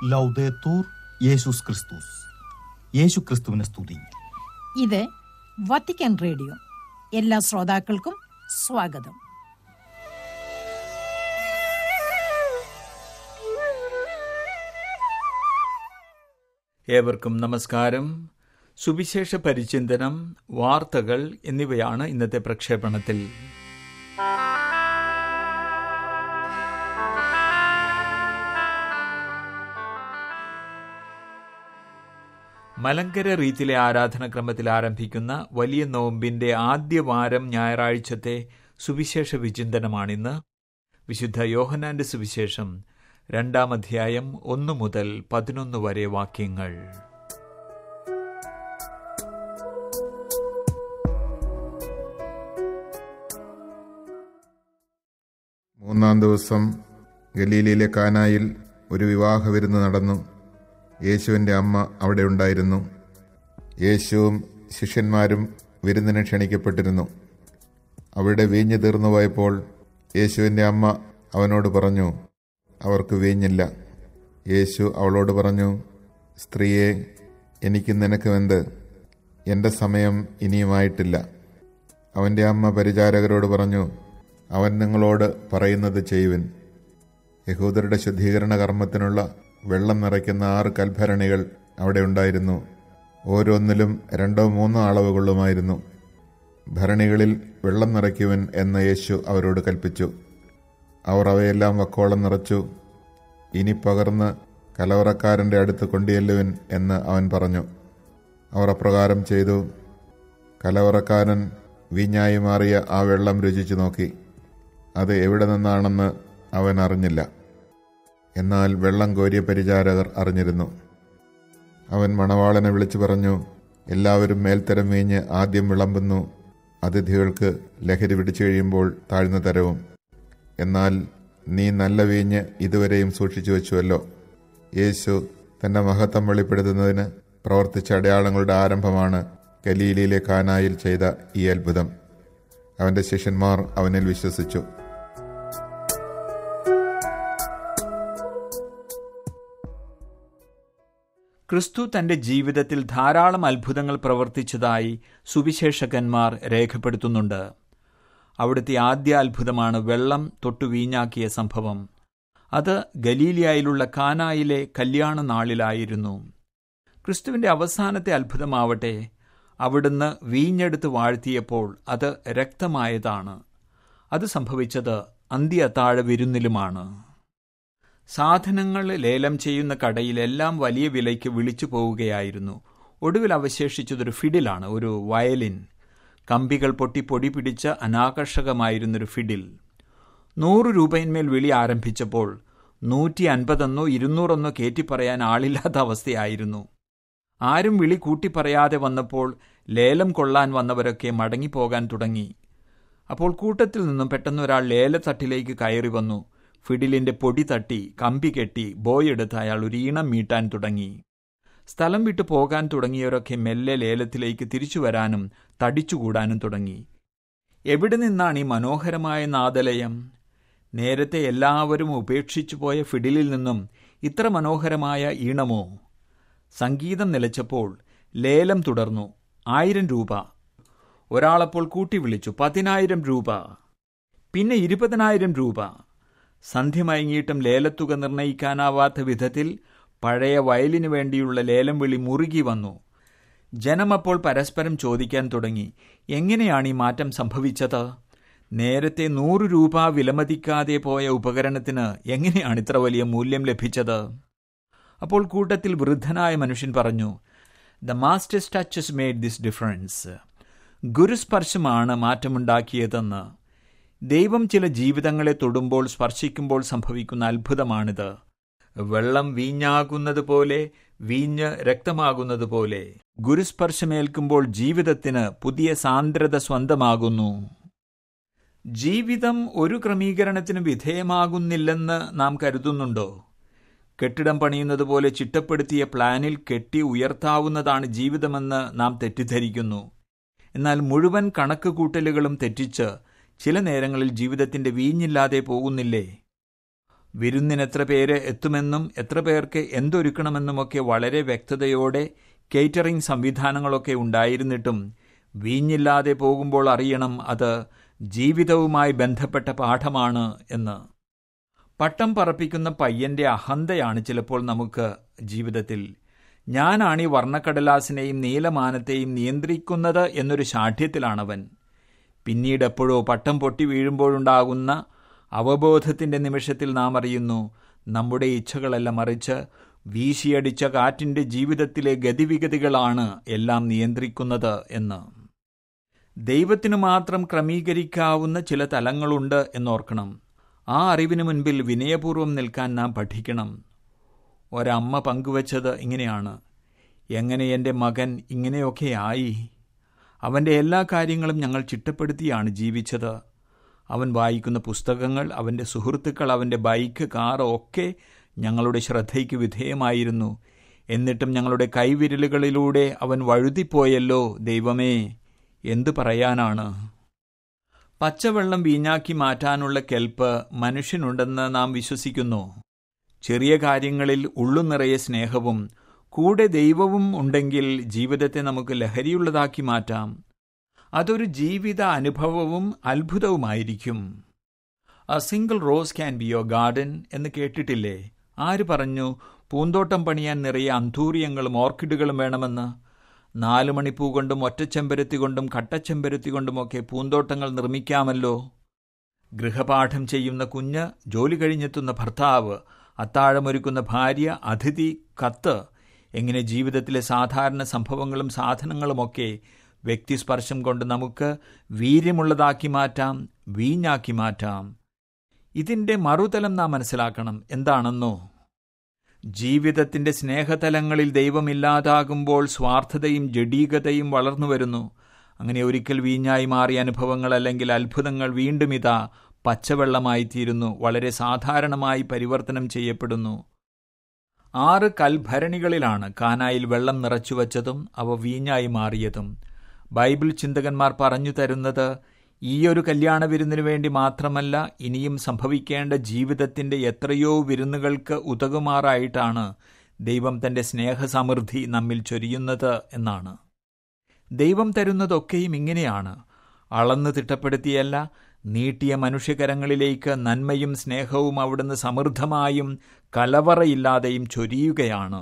ലൗദേത്തൂർ യേശുസ് ക്രിസ്തുസ് യേശു ക്രിസ്തുവിനെ സ്തുതി ഇത് വത്തിക്കാൻ റേഡിയോ എല്ലാ ശ്രോതാക്കൾക്കും സ്വാഗതം ഏവർക്കും നമസ്കാരം സുവിശേഷ പരിചിന്തനം വാർത്തകൾ എന്നിവയാണ് ഇന്നത്തെ പ്രക്ഷേപണത്തിൽ മലങ്കര റീത്തിലെ ആരാധനക്രമത്തിൽ ആരംഭിക്കുന്ന വലിയ നോമ്പിന്റെ ആദ്യ വാരം ഞായറാഴ്ചത്തെ സുവിശേഷ വിചിന്തനമാണിന്ന് വിശുദ്ധ യോഹനാന്റെ സുവിശേഷം രണ്ടാം അധ്യായം ഒന്നു മുതൽ പതിനൊന്ന് വരെ വാക്യങ്ങൾ മൂന്നാം ദിവസം ഗലീലയിലെ കാനായിൽ ഒരു വിവാഹ വിരുന്ന് നടന്നു യേശുവിൻ്റെ അമ്മ അവിടെ ഉണ്ടായിരുന്നു യേശുവും ശിഷ്യന്മാരും വിരുന്നിന് ക്ഷണിക്കപ്പെട്ടിരുന്നു അവിടെ വീഞ്ഞ് തീർന്നു പോയപ്പോൾ യേശുവിൻ്റെ അമ്മ അവനോട് പറഞ്ഞു അവർക്ക് വീഞ്ഞില്ല യേശു അവളോട് പറഞ്ഞു സ്ത്രീയെ എനിക്ക് നിനക്കുമെന്ത് എൻ്റെ സമയം ഇനിയുമായിട്ടില്ല അവൻ്റെ അമ്മ പരിചാരകരോട് പറഞ്ഞു അവൻ നിങ്ങളോട് പറയുന്നത് ചെയ്യുവിൻ യഹൂദരുടെ ശുദ്ധീകരണ കർമ്മത്തിനുള്ള വെള്ളം നിറയ്ക്കുന്ന ആറ് കൽഭരണികൾ അവിടെ ഉണ്ടായിരുന്നു ഓരോന്നിലും രണ്ടോ മൂന്നോ അളവ് കൊള്ളുമായിരുന്നു ഭരണികളിൽ വെള്ളം നിറയ്ക്കുവൻ എന്ന് യേശു അവരോട് കൽപ്പിച്ചു അവർ അവയെല്ലാം വക്കോളം നിറച്ചു ഇനി പകർന്ന് കലവറക്കാരൻ്റെ അടുത്ത് കൊണ്ടുചെല്ലുവൻ എന്ന് അവൻ പറഞ്ഞു അവർ അപ്രകാരം ചെയ്തു കലവറക്കാരൻ വീഞ്ഞായി മാറിയ ആ വെള്ളം രുചിച്ചു നോക്കി അത് എവിടെ നിന്നാണെന്ന് അവൻ അറിഞ്ഞില്ല എന്നാൽ വെള്ളം കോരിയ പരിചാരകർ അറിഞ്ഞിരുന്നു അവൻ മണവാളനെ വിളിച്ചു പറഞ്ഞു എല്ലാവരും മേൽത്തരം വീഞ്ഞ് ആദ്യം വിളമ്പുന്നു അതിഥികൾക്ക് ലഹരി പിടിച്ചു കഴിയുമ്പോൾ താഴ്ന്ന തരവും എന്നാൽ നീ നല്ല വീഞ്ഞ് ഇതുവരെയും സൂക്ഷിച്ചു വെച്ചുവല്ലോ യേശു തന്റെ മഹത്വം വെളിപ്പെടുത്തുന്നതിന് പ്രവർത്തിച്ച അടയാളങ്ങളുടെ ആരംഭമാണ് ഗലീലയിലെ കാനായിൽ ചെയ്ത ഈ അത്ഭുതം അവന്റെ ശിഷ്യന്മാർ അവനിൽ വിശ്വസിച്ചു ക്രിസ്തു തന്റെ ജീവിതത്തിൽ ധാരാളം അത്ഭുതങ്ങൾ പ്രവർത്തിച്ചതായി സുവിശേഷകന്മാർ രേഖപ്പെടുത്തുന്നുണ്ട് അവിടുത്തെ ആദ്യ അത്ഭുതമാണ് വെള്ളം തൊട്ടു വീഞ്ഞാക്കിയ സംഭവം അത് ഗലീലിയായിലുള്ള കാനായിലെ കല്യാണ നാളിലായിരുന്നു ക്രിസ്തുവിന്റെ അവസാനത്തെ അത്ഭുതമാവട്ടെ അവിടുന്ന് വീഞ്ഞെടുത്ത് വാഴ്ത്തിയപ്പോൾ അത് രക്തമായതാണ് അത് സംഭവിച്ചത് അന്ത്യ അത്താഴ വിരുന്നിലുമാണ് സാധനങ്ങൾ ലേലം ചെയ്യുന്ന കടയിൽ എല്ലാം വലിയ വിലയ്ക്ക് വിളിച്ചു പോവുകയായിരുന്നു ഒടുവിൽ അവശേഷിച്ചതൊരു ഫിഡിലാണ് ഒരു വയലിൻ കമ്പികൾ പൊട്ടി പൊടി പിടിച്ച അനാകർഷകമായിരുന്നൊരു ഫിഡിൽ നൂറ് രൂപയിന്മേൽ വിളി ആരംഭിച്ചപ്പോൾ നൂറ്റി അൻപതെന്നോ ഇരുന്നൂറെന്നോ കയറ്റിപ്പറയാൻ ആളില്ലാത്ത അവസ്ഥയായിരുന്നു ആരും വിളി കൂട്ടിപ്പറയാതെ വന്നപ്പോൾ ലേലം കൊള്ളാൻ വന്നവരൊക്കെ മടങ്ങിപ്പോകാൻ തുടങ്ങി അപ്പോൾ കൂട്ടത്തിൽ നിന്നും പെട്ടെന്ന് ഒരാൾ ലേലത്തട്ടിലേക്ക് കയറി വന്നു ഫിഡിലിന്റെ പൊടി തട്ടി കമ്പി കെട്ടി ബോയെടുത്ത് അയാൾ ഒരു ഈണം മീട്ടാൻ തുടങ്ങി സ്ഥലം വിട്ടു പോകാൻ തുടങ്ങിയവരൊക്കെ മെല്ലെ ലേലത്തിലേക്ക് തിരിച്ചു വരാനും തടിച്ചുകൂടാനും തുടങ്ങി എവിടെ നിന്നാണ് ഈ മനോഹരമായ നാദലയം നേരത്തെ എല്ലാവരും ഉപേക്ഷിച്ചു പോയ ഫിഡിലിൽ നിന്നും ഇത്ര മനോഹരമായ ഈണമോ സംഗീതം നിലച്ചപ്പോൾ ലേലം തുടർന്നു ആയിരം രൂപ ഒരാളപ്പോൾ കൂട്ടി വിളിച്ചു പതിനായിരം രൂപ പിന്നെ ഇരുപതിനായിരം രൂപ സന്ധ്യ മയങ്ങിയിട്ടും ലേലത്തുക നിർണയിക്കാനാവാത്ത വിധത്തിൽ പഴയ വയലിനു വേണ്ടിയുള്ള ലേലം വിളി മുറുകി വന്നു ജനമപ്പോൾ പരസ്പരം ചോദിക്കാൻ തുടങ്ങി എങ്ങനെയാണ് ഈ മാറ്റം സംഭവിച്ചത് നേരത്തെ നൂറ് രൂപ വിലമതിക്കാതെ പോയ ഉപകരണത്തിന് എങ്ങനെയാണ് ഇത്ര വലിയ മൂല്യം ലഭിച്ചത് അപ്പോൾ കൂട്ടത്തിൽ വൃദ്ധനായ മനുഷ്യൻ പറഞ്ഞു the master's touches made this difference ഗുരുസ്പർശമാണ് മാറ്റമുണ്ടാക്കിയതെന്ന് ദൈവം ചില ജീവിതങ്ങളെ തൊടുമ്പോൾ സ്പർശിക്കുമ്പോൾ സംഭവിക്കുന്ന അത്ഭുതമാണിത് വെള്ളം വീഞ്ഞാകുന്നത് പോലെ വീഞ്ഞ് രക്തമാകുന്നത് പോലെ ഗുരുസ്പർശമേൽക്കുമ്പോൾ ജീവിതത്തിന് പുതിയ സാന്ദ്രത സ്വന്തമാകുന്നു ജീവിതം ഒരു ക്രമീകരണത്തിന് വിധേയമാകുന്നില്ലെന്ന് നാം കരുതുന്നുണ്ടോ കെട്ടിടം പണിയുന്നത് പോലെ ചിട്ടപ്പെടുത്തിയ പ്ലാനിൽ കെട്ടി ഉയർത്താവുന്നതാണ് ജീവിതമെന്ന് നാം തെറ്റിദ്ധരിക്കുന്നു എന്നാൽ മുഴുവൻ കണക്ക് കൂട്ടലുകളും തെറ്റിച്ച് ചില നേരങ്ങളിൽ ജീവിതത്തിന്റെ വീഞ്ഞില്ലാതെ പോകുന്നില്ലേ വിരുന്നിന് എത്ര പേര് എത്തുമെന്നും എത്ര പേർക്ക് എന്തൊരുക്കണമെന്നുമൊക്കെ വളരെ വ്യക്തതയോടെ കേറ്ററിംഗ് സംവിധാനങ്ങളൊക്കെ ഉണ്ടായിരുന്നിട്ടും വീഞ്ഞില്ലാതെ പോകുമ്പോൾ അറിയണം അത് ജീവിതവുമായി ബന്ധപ്പെട്ട പാഠമാണ് എന്ന് പട്ടം പറപ്പിക്കുന്ന പയ്യന്റെ അഹന്തയാണ് ചിലപ്പോൾ നമുക്ക് ജീവിതത്തിൽ ഞാനാണ് ഈ വർണ്ണക്കടലാസിനെയും നീലമാനത്തെയും നിയന്ത്രിക്കുന്നത് എന്നൊരു ശാഠ്യത്തിലാണവൻ പിന്നീട് എപ്പോഴോ പട്ടം പൊട്ടി വീഴുമ്പോഴുണ്ടാകുന്ന അവബോധത്തിന്റെ നിമിഷത്തിൽ നാം അറിയുന്നു നമ്മുടെ ഇച്ഛകളല്ല മറിച്ച് വീശിയടിച്ച കാറ്റിന്റെ ജീവിതത്തിലെ ഗതിവിഗതികളാണ് എല്ലാം നിയന്ത്രിക്കുന്നത് എന്ന് ദൈവത്തിനു മാത്രം ക്രമീകരിക്കാവുന്ന ചില തലങ്ങളുണ്ട് എന്നോർക്കണം ആ അറിവിന് മുൻപിൽ വിനയപൂർവ്വം നിൽക്കാൻ നാം പഠിക്കണം ഒരമ്മ പങ്കുവച്ചത് ഇങ്ങനെയാണ് എങ്ങനെ എൻ്റെ മകൻ ഇങ്ങനെയൊക്കെ ആയി അവൻ്റെ എല്ലാ കാര്യങ്ങളും ഞങ്ങൾ ചിട്ടപ്പെടുത്തിയാണ് ജീവിച്ചത് അവൻ വായിക്കുന്ന പുസ്തകങ്ങൾ അവൻ്റെ സുഹൃത്തുക്കൾ അവൻ്റെ ബൈക്ക് കാർ ഒക്കെ ഞങ്ങളുടെ ശ്രദ്ധയ്ക്ക് വിധേയമായിരുന്നു എന്നിട്ടും ഞങ്ങളുടെ കൈവിരലുകളിലൂടെ അവൻ വഴുതിപ്പോയല്ലോ ദൈവമേ എന്തു പറയാനാണ് പച്ചവെള്ളം വീഞ്ഞാക്കി മാറ്റാനുള്ള കെൽപ്പ് മനുഷ്യനുണ്ടെന്ന് നാം വിശ്വസിക്കുന്നു ചെറിയ കാര്യങ്ങളിൽ ഉള്ളു നിറയെ സ്നേഹവും കൂടെ ദൈവവും ഉണ്ടെങ്കിൽ ജീവിതത്തെ നമുക്ക് ലഹരിയുള്ളതാക്കി മാറ്റാം അതൊരു ജീവിത അനുഭവവും അത്ഭുതവുമായിരിക്കും a single rose can be your garden എന്ന് കേട്ടിട്ടില്ലേ ആര് പറഞ്ഞു പൂന്തോട്ടം പണിയാൻ നിറയെ അന്ധൂര്യങ്ങളും ഓർക്കിഡുകളും വേണമെന്ന് നാലു മണിപ്പൂ കൊണ്ടും ഒറ്റച്ചെമ്പരത്തി കൊണ്ടും കട്ടച്ചെമ്പരത്തി കൊണ്ടുമൊക്കെ പൂന്തോട്ടങ്ങൾ നിർമ്മിക്കാമല്ലോ ഗൃഹപാഠം ചെയ്യുന്ന കുഞ്ഞ് ജോലി കഴിഞ്ഞെത്തുന്ന ഭർത്താവ് അത്താഴമൊരുക്കുന്ന ഭാര്യ അതിഥി കത്ത് എങ്ങനെ ജീവിതത്തിലെ സാധാരണ സംഭവങ്ങളും സാധനങ്ങളുമൊക്കെ വ്യക്തിസ്പർശം കൊണ്ട് നമുക്ക് വീര്യമുള്ളതാക്കി മാറ്റാം വീഞ്ഞാക്കി മാറ്റാം ഇതിൻ്റെ മറുതലം നാം മനസ്സിലാക്കണം എന്താണെന്നോ ജീവിതത്തിന്റെ സ്നേഹതലങ്ങളിൽ ദൈവമില്ലാതാകുമ്പോൾ സ്വാർത്ഥതയും ജഡീകതയും വളർന്നു വരുന്നു അങ്ങനെ ഒരിക്കൽ വീഞ്ഞായി മാറിയ അനുഭവങ്ങൾ അല്ലെങ്കിൽ അത്ഭുതങ്ങൾ വീണ്ടും ഇതാ പച്ചവെള്ളമായി തീരുന്നു വളരെ സാധാരണമായി പരിവർത്തനം ചെയ്യപ്പെടുന്നു ആറ് കൽഭരണികളിലാണ് കാനായിൽ വെള്ളം നിറച്ചുവച്ചതും അവ വീഞ്ഞായി മാറിയതും ബൈബിൾ ചിന്തകന്മാർ പറഞ്ഞു തരുന്നത് ഈയൊരു കല്യാണ വിരുന്നിനു വേണ്ടി മാത്രമല്ല ഇനിയും സംഭവിക്കേണ്ട ജീവിതത്തിന്റെ എത്രയോ വിരുന്നുകൾക്ക് ഉതകുമാറായിട്ടാണ് ദൈവം തന്റെ സ്നേഹസമൃദ്ധി നമ്മിൽ ചൊരിയുന്നത് എന്നാണ് ദൈവം തരുന്നതൊക്കെയും ഇങ്ങനെയാണ് അളന്ന് തിട്ടപ്പെടുത്തിയല്ല നീട്ടിയ മനുഷ്യകരങ്ങളിലേക്ക് നന്മയും സ്നേഹവും അവിടുന്ന് സമൃദ്ധമായും കലവറയില്ലാതെയും ചൊരിയുകയാണ്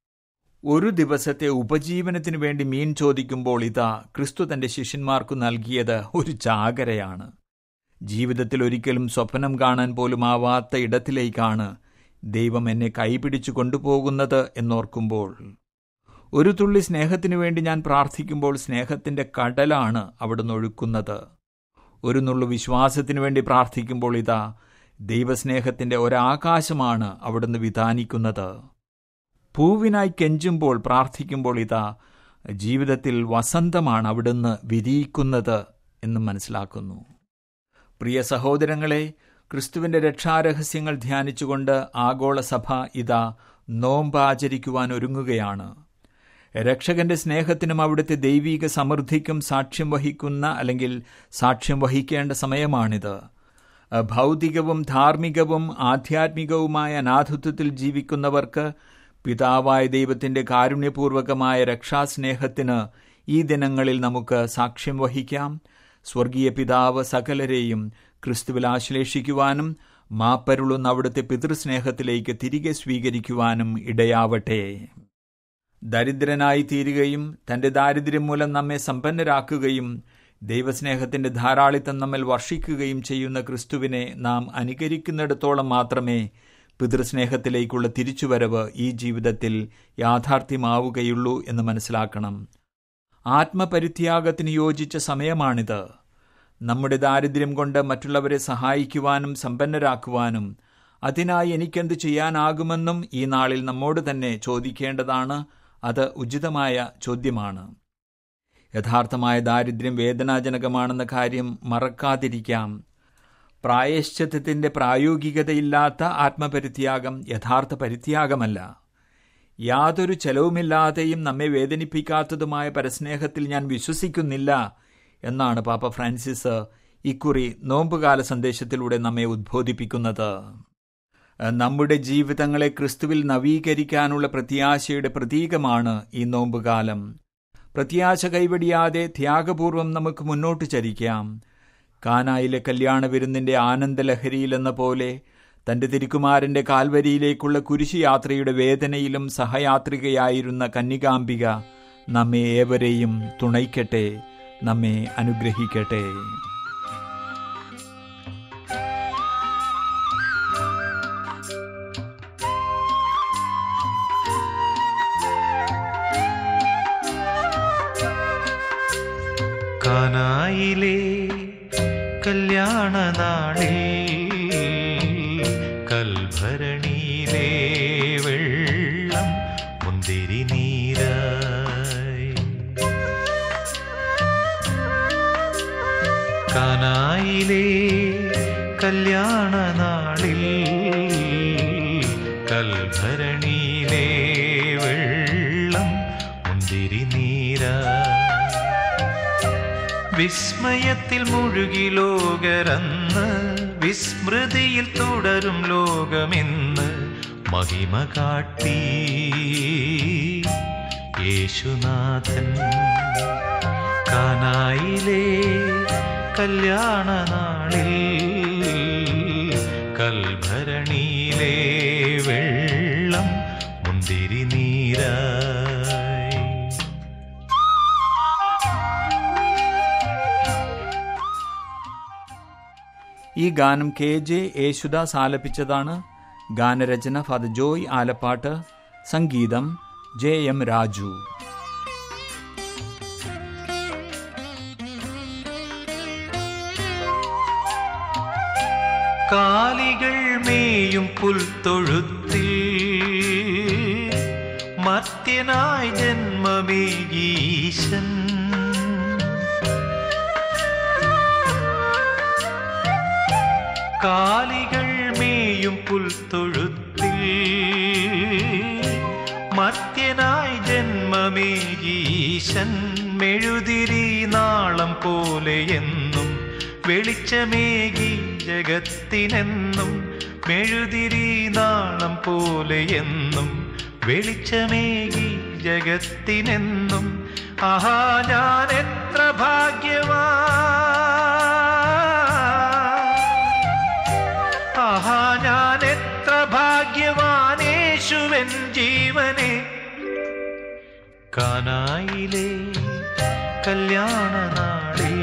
ഒരു ദിവസത്തെ ഉപജീവനത്തിനു വേണ്ടി മീൻ ചോദിക്കുമ്പോൾ ഇതാ ക്രിസ്തു തന്റെ ശിഷ്യന്മാർക്കു നൽകിയത് ഒരു ചാകരയാണ് ജീവിതത്തിൽ ഒരിക്കലും സ്വപ്നം കാണാൻ പോലും ആവാത്ത ഇടത്തിലേക്കാണ് ദൈവം എന്നെ കൈപിടിച്ചു കൊണ്ടുപോകുന്നത് എന്നോർക്കുമ്പോൾ ഒരു തുള്ളി സ്നേഹത്തിനു വേണ്ടി ഞാൻ പ്രാർത്ഥിക്കുമ്പോൾ സ്നേഹത്തിന്റെ കടലാണ് അവിടുന്ന് ഒഴുക്കുന്നത് ഒരു നുള്ളു വിശ്വാസത്തിനു വേണ്ടി പ്രാർത്ഥിക്കുമ്പോൾ ഇതാ ദൈവസ്നേഹത്തിന്റെ ഒരാകാശമാണ് അവിടുന്ന് വിധാനിക്കുന്നത് പൂവിനായി കെഞ്ചുമ്പോൾ പ്രാർത്ഥിക്കുമ്പോൾ ഇതാ ജീവിതത്തിൽ വസന്തമാണ് അവിടുന്ന് വിരിയിക്കുന്നത് എന്ന് മനസ്സിലാക്കുന്നു പ്രിയ സഹോദരങ്ങളെ ക്രിസ്തുവിന്റെ രക്ഷാരഹസ്യങ്ങൾ ധ്യാനിച്ചുകൊണ്ട് ആഗോളസഭ ഇതാ നോമ്പ് ആചരിക്കുവാൻ ഒരുങ്ങുകയാണ് രക്ഷകന്റെ സ്നേഹത്തിനും അവിടുത്തെ ദൈവീക സമൃദ്ധിക്കും സാക്ഷ്യം വഹിക്കുന്ന അല്ലെങ്കിൽ സാക്ഷ്യം വഹിക്കേണ്ട സമയമാണിത് ഭൗതികവും ധാർമ്മികവും ആധ്യാത്മികവുമായ അനാഥത്വത്തിൽ ജീവിക്കുന്നവർക്ക് പിതാവായ ദൈവത്തിന്റെ കാരുണ്യപൂർവകമായ രക്ഷാസ്നേഹത്തിന് ഈ ദിനങ്ങളിൽ നമുക്ക് സാക്ഷ്യം വഹിക്കാം സ്വർഗീയ പിതാവ് സകലരെയും ക്രിസ്തുവിൽ ആശ്ലേഷിക്കുവാനും മാപ്പരുളുന്ന അവിടുത്തെ പിതൃസ്നേഹത്തിലേക്ക് തിരികെ സ്വീകരിക്കുവാനും ഇടയാവട്ടെ ദരിദ്രനായി തീരുകയും തന്റെ ദാരിദ്ര്യം മൂലം നമ്മെ സമ്പന്നരാക്കുകയും ദൈവസ്നേഹത്തിന്റെ ധാരാളിത്തം നമ്മിൽ വർഷിക്കുകയും ചെയ്യുന്ന ക്രിസ്തുവിനെ നാം അനുകരിക്കുന്നിടത്തോളം മാത്രമേ പിതൃസ്നേഹത്തിലേക്കുള്ള തിരിച്ചുവരവ് ഈ ജീവിതത്തിൽ യാഥാർത്ഥ്യമാവുകയുള്ളൂ എന്ന് മനസ്സിലാക്കണം ആത്മപരിത്യാഗത്തിന് യോജിച്ച സമയമാണിത് നമ്മുടെ ദാരിദ്ര്യം കൊണ്ട് മറ്റുള്ളവരെ സഹായിക്കുവാനും സമ്പന്നരാക്കുവാനും അതിനായി എനിക്കെന്ത് ചെയ്യാനാകുമെന്നും ഈ നാളിൽ നമ്മോട് തന്നെ ചോദിക്കേണ്ടതാണ് അത് ഉചിതമായ ചോദ്യമാണ് യഥാർത്ഥമായ ദാരിദ്ര്യം വേദനാജനകമാണെന്ന കാര്യം മറക്കാതിരിക്കാം പ്രായശ്ചിത്തത്തിന്റെ പ്രായോഗികതയില്ലാത്ത ആത്മപരിത്യാഗം യഥാർത്ഥ പരിത്യാഗമല്ല യാതൊരു ചെലവുമില്ലാതെയും നമ്മെ വേദനിപ്പിക്കാത്തതുമായ പരസ്നേഹത്തിൽ ഞാൻ വിശ്വസിക്കുന്നില്ല എന്നാണ് പാപ്പ ഫ്രാൻസിസ് ഇക്കുറി നോമ്പുകാല സന്ദേശത്തിലൂടെ നമ്മെ ഉദ്ബോധിപ്പിക്കുന്നത് നമ്മുടെ ജീവിതങ്ങളെ ക്രിസ്തുവിൽ നവീകരിക്കാനുള്ള പ്രത്യാശയുടെ പ്രതീകമാണ് ഈ നോമ്പുകാലം പ്രത്യാശ കൈവടിയാതെ ത്യാഗപൂർവം നമുക്ക് മുന്നോട്ട് ചരിക്കാം കാനായിലെ കല്യാണ വിരുന്നിന്റെ ആനന്ദലഹരിയിലെന്ന പോലെ തന്റെ തിരുക്കുമാരന്റെ കാൽവരിയിലേക്കുള്ള കുരിശുയാത്രയുടെ വേദനയിലും സഹയാത്രികയായിരുന്ന കന്യകാംബിക നമ്മെ ഏവരെയും തുണയ്ക്കട്ടെ നമ്മെ അനുഗ്രഹിക്കട്ടെ കാനായിലെ കല്യാണ നാളിൽ കൽഭരണിയിലെ വെള്ളം മുന്തിരി നീരായി കാനായിലെ കല്യാണ നാളിൽ കൽഭരണിയിലെ വെള്ളം മുന്തിരി നീരായി വിസ്മയത്തിൽ മുഴുകി ലോകരന്ന് വിസ്മൃതിയിൽ തുടരും ലോകമെന്ന് മഹിമ കാട്ടി യേശുനാഥൻ കാനായിലെ കല്യാണ നാളിൽ കൽഭരണിയിലെ വെള്ളം മുന്തിരി നീരായി ഈ ഗാനം കെ ജെ യേശുദാസ് ആലപിച്ചതാണ് ഗാനരചന ഫാദർ ജോയ് ആലപ്പാട്ട് സംഗീതം ജെ എം രാജു കാലികൾ മേയും പുൽത്തൊഴുത്തിൽ മർത്യനായി ജന്മമേകീശൻ കാലികൾ മേയും പുൽത്തൊഴുത്തിൽ മർത്യനായി ജന്മമേകീശൻ മെഴുതിരി നാളം പോലെ എന്നും വെളിച്ചമേകി ജഗത്തിനെന്നും മെഴുതിരി നാളം പോലെ എന്നും വെളിച്ചമേകി ജഗത്തിനെന്നും ആഹാ ഞാൻ എത്ര ഭാഗ്യവാ ആഹാ ഞാൻ എത്ര ഭാഗ്യവാനേശുവൻ ജീവനെ കാനായിലെ കല്യാണ നാളിൽ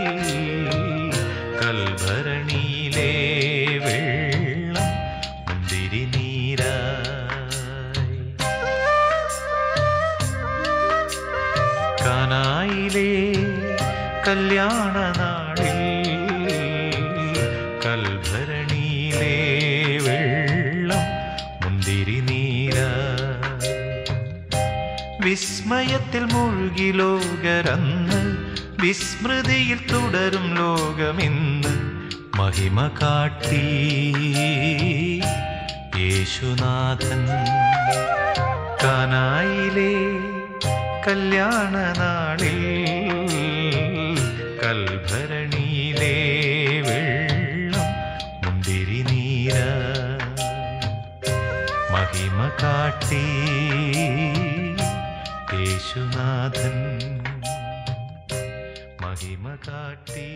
കൽഭരണിയിലെ വെള്ളം മുന്തിരി നീരായി കാനായിലെ കല്യാണ നാളിൽ കൽഭരണിയിലെ വെള്ളം മുന്തിരി നീരായി വിസ്മയത്തിൽ മുഴുകി ലോകരന്ന് വിസ്മൃതിയിൽ തുടരും ലോകമിന്ന് മഹിമ കാട്ടി യേശുനാഥൻ കാനായിലെ കല്യാണ നാളിൽ കൽഭരണിയിലെ വെള്ളം മുന്തിരി നീരായി മഹിമ കാട്ടി യേശുനാഥൻ മഹിമ കാട്ടി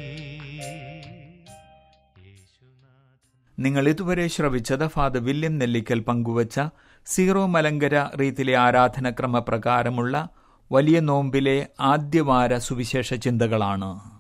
യേശുനാഥൻ നിങ്ങൾ ഇതുവരെ ശ്രവിച്ചത് ഫാദർ വില്യം നെല്ലിക്കൽ പങ്കുവച്ച സീറോ മലങ്കര റീത്തിലെ ആരാധനക്രമ പ്രകാരമുള്ള വലിയ നോമ്പിലെ ആദ്യവാര സുവിശേഷ ചിന്തകളാണ്